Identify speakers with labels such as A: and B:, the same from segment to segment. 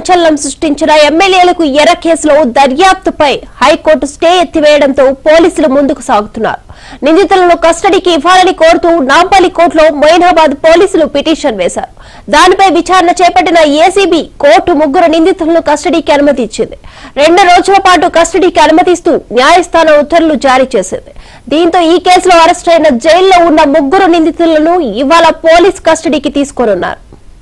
A: సంచలనం సృష్టించిన ఎమ్మెల్యేలకు ఎర్ర కేసులో దర్యాప్తుపై హైకోర్టు స్టే ఎత్తివేయడంతో పోలీసులు ముందుకు సాగుతున్నారు నిందితులను కస్టడీకి ఇవ్వాలని కోరుతూ నాంపల్లి కోర్టులో మొయినాబాద్ పోలీసులు పిటిషన్ వేశారు దానిపై విచారణ చేపట్టిన ఏసీబీ కోర్టు ముగ్గురు నిందితులను కస్టడీకి అనుమతి ఇచ్చింది రెండు రోజుల పాటు కస్టడీకి అనుమతిస్తూ న్యాయస్థానం ఉత్తర్వులు జారీ చేసింది దీంతో ఈ కేసులో అరెస్ట్ అయిన జైల్లో ఉన్న ముగ్గురు నిందితులను ఇవాళ పోలీస్ కస్టడీకి తీసుకోనున్నారు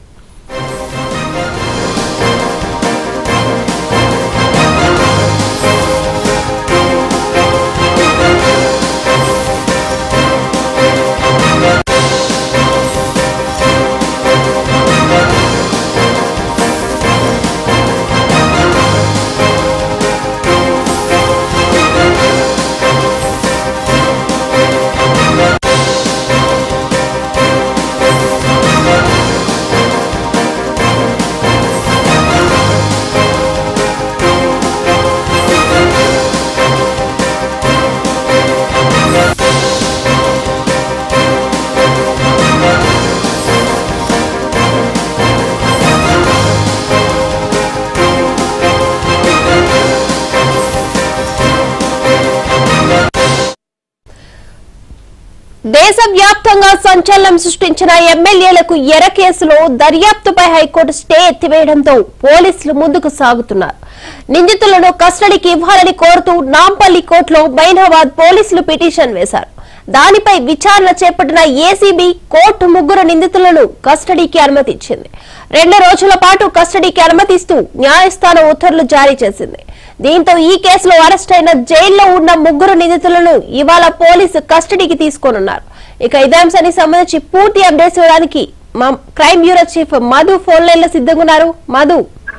A: దేశవ్యాప్తంగా సంచలనం సృష్టించిన ఎమ్మెల్యేలకు ఎర్ర కేసులో దర్యాప్తుపై హైకోర్టు స్టే ఎత్తివేయడంతో పోలీసులు ముందుకు సాగుతున్నారు నిందితులను కస్టడీకి ఇవ్వాలని కోరుతూ నాంపల్లి కోర్టులో మైనాబాద్ పోలీసులు పిటిషన్ వేశారు దానిపై విచారణ చేపట్టిన ఏసీబీ కోర్టు ముగ్గురు నిందితులను కస్టడీకి అనుమతిచ్చింది రెండు రోజుల పాటు కస్టడీకి అనుమతిస్తూ న్యాయస్థానం ఉత్తర్వులు జారీ చేసింది దీంతో ఈ కేసులో అరెస్ట్ అయిన జైల్లో ఉన్న ముగ్గురు నిందితులను ఇవాళ పోలీసు కస్టడీకి తీసుకోనున్నారు ఇక ఇదే అంశానికి సంబంధించి పూర్తి అప్డేట్స్ ఇవ్వడానికి మా crime bureau chief Madhu phone line లో సిద్ధంగా ఉన్నారు మధు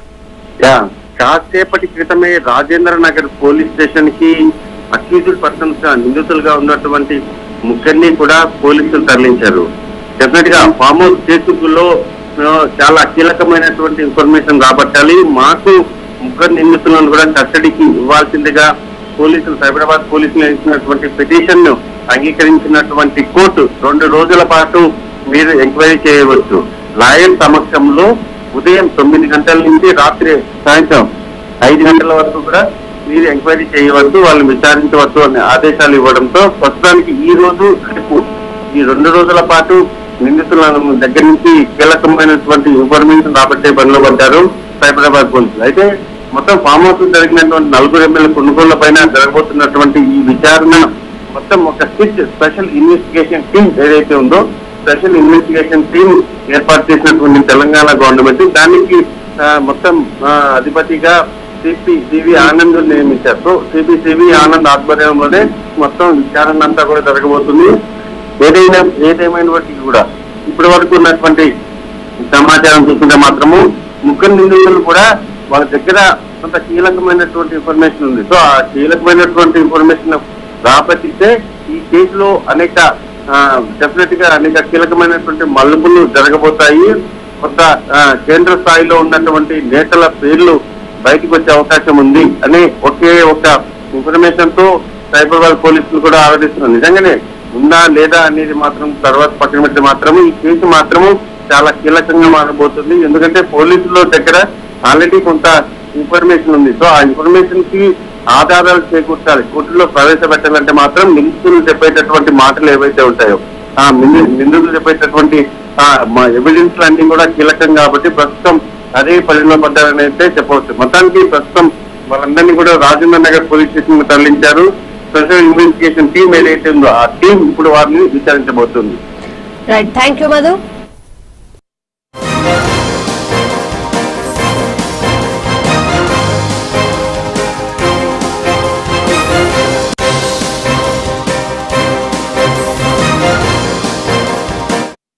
B: యా కాసేపటి క్రితమే రాజేంద్ర నగర్ పోలీస్ స్టేషన్ కి అక్యూజ్డ్ పర్సన్స్ గా నిందితులుగా ఉన్నటువంటి ముగ్గురిని కూడా పోలీసులు తరలించారు డెఫినెట్ గా ఫామ్ హౌస్ కేసులో ఆ, చాలా కీలకమైనటువంటి ఇన్ఫర్మేషన్ రాబట్టాలి మాకు ముగ్గురు నిందితులను కూడా కస్టడీకి ఇవ్వాల్సిందిగా పోలీసులు సైబరాబాద్ పోలీసులు ఇచ్చినటువంటి పిటిషన్ ను అంగీకరించినటువంటి కోర్టు రెండు రోజుల పాటు మీరు ఎంక్వైరీ చేయవచ్చు లాయర్ సమక్షంలో ఉదయం తొమ్మిది గంటల నుంచి రాత్రి సాయంత్రం ఐదు గంటల వరకు కూడా మీరు ఎంక్వైరీ చేయవద్దు వాళ్ళని విచారించవద్దు అనే ఆదేశాలు ఇవ్వడంతో ప్రస్తుతానికి ఈ రోజు రేపు ఈ రెండు రోజుల పాటు నిందితుల దగ్గర నుంచి కీలకమైనటువంటి ఇన్ఫర్మేషన్ రాబట్టే పనిలో పడ్డారు సైబరాబాద్ పోలీసులు అయితే మొత్తం ఫామ్ హౌస్ జరిగినటువంటి నలుగురు ఎమ్మెల్యే కొనుగోళ్ల పైన జరగబోతున్నటువంటి ఈ విచారణ మొత్తం ఒక స్విచ్ స్పెషల్ ఇన్వెస్టిగేషన్ టీమ్ ఏదైతే ఉందో స్పెషల్ ఇన్వెస్టిగేషన్ టీమ్ ఏర్పాటు చేసినటువంటి తెలంగాణ గవర్నమెంట్ దానికి ఆ, మొత్తం ఆ, అధిపతిగా సిపి సివి ఆనంద్ నియమించారు సో సిపి సివి ఆనంద్ ఆధ్వర్యంలోనే మొత్తం విచారణ అంతా కూడా జరగబోతుంది ఏదైనా ఏదేమైనప్పటికీ కూడా ఇప్పటి వరకు ఉన్నటువంటి సమాచారం చూస్తుంటే మాత్రము ముగ్గురు నిందితులు కూడా వాళ్ళ దగ్గర కొంత కీలకమైనటువంటి ఇన్ఫర్మేషన్ ఉంది సో ఆ కీలకమైనటువంటి ఇన్ఫర్మేషన్ రాబట్టితే ఈ కేసులో అనేక డెఫినెట్ గా అనేక కీలకమైనటువంటి మలుపులు జరగబోతాయి కొంత ఆ, కేంద్ర స్థాయిలో ఉన్నటువంటి నేతల పేర్లు బయటకు వచ్చే అవకాశం ఉంది అనే ఒకే ఒక ఇన్ఫర్మేషన్ తో సైబరాబాద్ పోలీసులు కూడా ఆలోచిస్తున్నారు నిజంగానే ఉందా లేదా అనేది మాత్రం తర్వాత పక్కన పెడితే మాత్రం ఈ కేసు మాత్రము చాలా కీలకంగా మారబోతుంది ఎందుకంటే పోలీసుల దగ్గర ఆల్రెడీ కొంత ఇన్ఫర్మేషన్ ఉంది సో ఆ ఇన్ఫర్మేషన్ కి ఆధారాలు చేకూర్చాలి కోర్టులో ప్రవేశపెట్టాలంటే మాత్రం నిందితులు చెప్పేటటువంటి మాటలు ఏవైతే ఉంటాయో ఆ నింది- నిందితులు చెప్పేటటువంటి ఎవిడెన్స్ అన్ని కూడా కీలకం కాబట్టి ప్రస్తుతం అదే పరిధిలో పడ్డారని అయితే చెప్పవచ్చు మొత్తానికి ప్రస్తుతం వాళ్ళందరినీ కూడా రాజేంద్ర నగర్ పోలీస్ స్టేషన్ కు తరలించారు స్పెషల్ ఇన్వెస్టిగేషన్ టీం ఏదైతే ఉందో ఆ టీం ఇప్పుడు వారిని విచారించబోతుంది
A: రైట్ థ్యాంక్ యూ మధు